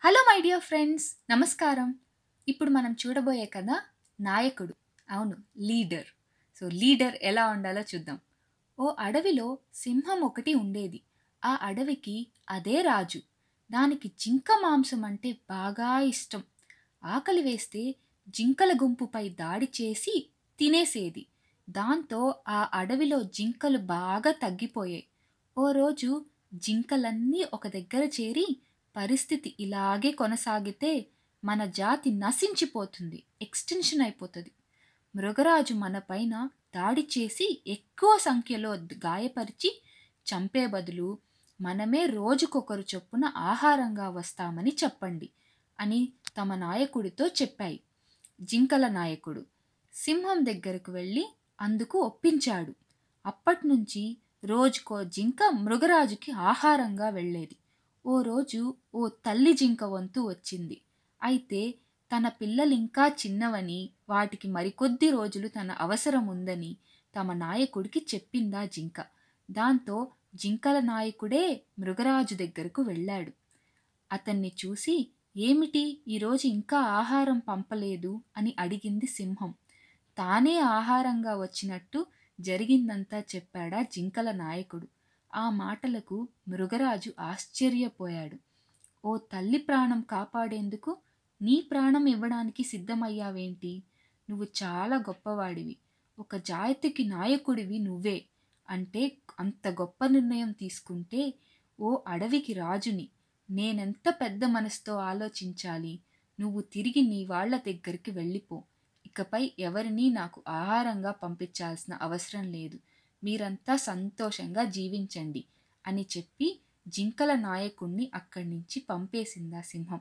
hello my dear friends నమస్కారం ఇప్పుడు మనం చూడబోయే కథ నాయకుడు అవును లీడర్ సో లీడర్ ఎలా ఉండాలో చూద్దాం ఓ అడవిలో సింహం ఒకటి ఉండేది ఆ అడవికి అదే రాజు దానికి జింక మాంసం అంటే బాగా ఇష్టం ఆకలి వేస్తే జింకల గుంపుపై దాడి చేసి తినేసేది దాంతో ఆ అడవిలో జింకలు బాగా తగ్గిపోయాయి ఓ రోజు జింకలన్నీ ఒక దగ్గర చేరి పరిస్థితి ఇలాగే కొనసాగితే మన జాతి నశించిపోతుంది ఎక్స్టెన్షన్ అయిపోతుంది మృగరాజు మన పైన దాడి చేసి ఎక్కువ సంఖ్యలో గాయపరిచి చంపే బదులు మనమే రోజుకొకరు చొప్పున ఆహారంగా వస్తామని చెప్పండి అని తమ నాయకుడితో చెప్పాయి జింకల నాయకుడు సింహం దగ్గరకు వెళ్ళి అందుకు ఒప్పించాడు అప్పట్నుంచి రోజుకో జింక మృగరాజుకి ఆహారంగా వెళ్ళేది ఓ రోజు ఓ తల్లి జింక వంతు వచ్చింది అయితే తన పిల్లలింకా చిన్నవని వాటికి మరికొద్ది రోజులు తన అవసరం ఉందని తమ నాయకుడికి చెప్పిందా జింక దాంతో జింకల నాయకుడే మృగరాజు దగ్గరకు వెళ్ళాడు అతన్ని చూసి ఏమిటి ఈరోజు ఇంకా ఆహారం పంపలేదు అని అడిగింది సింహం తానే ఆహారంగా వచ్చినట్టు జరిగిందంతా చెప్పాడా జింకల నాయకుడు ఆ మాటలకు మృగరాజు ఆశ్చర్యపోయాడు ఓ తల్లి ప్రాణం కాపాడేందుకు నీ ప్రాణం ఇవ్వడానికి సిద్ధమయ్యావేంటి నువ్వు చాలా గొప్పవాడివి ఒక జాతికి నాయకుడివి నువ్వే అంటే అంత గొప్ప నిర్ణయం తీసుకుంటే ఓ అడవికి రాజుని నేనెంత పెద్ద మనసుతో ఆలోచించాలి నువ్వు తిరిగి నీ వాళ్ళ దగ్గరికి వెళ్ళిపో ఇకపై ఎవరినీ నాకు ఆహారంగా పంపించాల్సిన అవసరం లేదు మీరంతా సంతోషంగా జీవించండి అని చెప్పి జింకల నాయకుణ్ణి అక్కడి నుంచి పంపేసిందా సింహం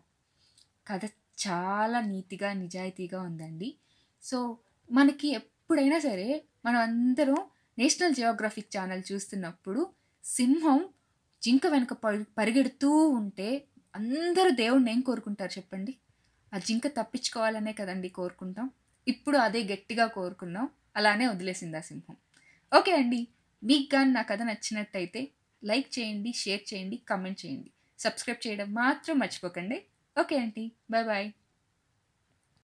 కథ చాలా నీతిగా నిజాయితీగా ఉందండి సో మనకి ఎప్పుడైనా సరే మనం అందరం నేషనల్ జియోగ్రఫిక్ ఛానల్ చూస్తున్నప్పుడు సింహం జింక వెనుక పరి పరిగెడుతూ ఉంటే అందరూ దేవుణ్ణి ఏం కోరుకుంటారు చెప్పండి ఆ జింక తప్పించుకోవాలనే కదండి కోరుకుంటాం ఇప్పుడు అదే గట్టిగా కోరుకున్నాం అలానే వదిలేసింది ఆ సింహం ఓకే అండి మీకు కానీ నా కథ నచ్చినట్టయితే లైక్ చేయండి షేర్ చేయండి కామెంట్ చేయండి సబ్స్క్రైబ్ చేయడం మాత్రం మర్చిపోకండి ఓకే అండి బాయ్ బాయ్